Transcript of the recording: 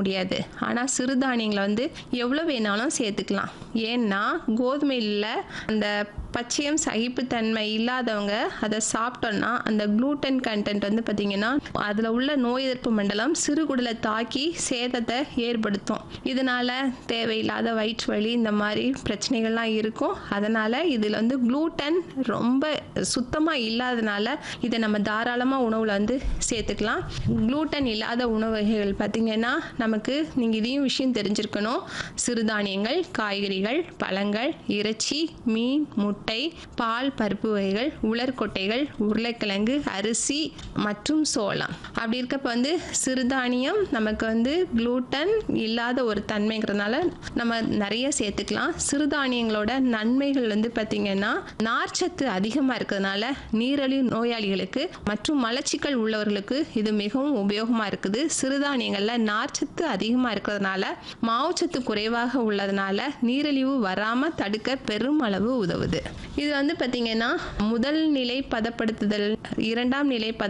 முடியாது ஆனால் சிறுதானியங்களை வந்து எவ்வளோ வேணாலும் சேர்த்துக்கலாம் ஏன்னா கோதுமையில் அந்த பச்சையம் சகிப்புத்தன்மை இல்லாதவங்க அதை சாப்பிட்டோன்னா அந்த குளூட்டன் கண்டென்ட் வந்து பார்த்திங்கன்னா அதில் உள்ள நோய் எதிர்ப்பு மண்டலம் சிறுகுடலை தாக்கி சேதத்தை ஏற்படுத்தும் இதனால் தேவையில்லாத வயிற்று வலி இந்த மாதிரி பிரச்சனைகள்லாம் இருக்கும் அதனால் இதில் வந்து குளூட்டன் ரொம்ப சுத்தமாக இல்லாதனால இதை நம்ம தாராளமாக உணவில் வந்து சேர்த்துக்கலாம் குளூட்டன் இல்லாத உணவு வகைகள் பார்த்திங்கன்னா நமக்கு நீங்கள் இதையும் விஷயம் தெரிஞ்சிருக்கணும் சிறுதானியங்கள் காய்கறிகள் பழங்கள் இறைச்சி மீன் முட்டை பால் பருப்பு வகைகள் உலர்கொட்டைகள் உருளைக்கிழங்கு அரிசி மற்றும் சோளம் அப்படி இருக்கப்ப வந்து சிறுதானியம் நமக்கு வந்து குளூட்டன் இல்லாத ஒரு தன்மைங்கிறதுனால நம்ம நிறைய சேர்த்துக்கலாம் சிறுதானியங்களோட நன்மைகள் வந்து பார்த்திங்கன்னா நார்ச்சத்து அதிகமாக இருக்கிறதுனால நீரிழிவு நோயாளிகளுக்கு மற்றும் மலச்சிக்கல் உள்ளவர்களுக்கு இது மிகவும் உபயோகமாக இருக்குது சிறுதானியங்களில் நார்ச்சத்து அதிகமாக இருக்கிறதுனால மாவுச்சத்து குறைவாக உள்ளதுனால நீரிழிவு வராமல் தடுக்க பெரும் அளவு உதவுது இது வந்து பார்த்திங்கன்னா முதல் நிலை பதப்படுத்துதல் இரண்டாம் நிலை பத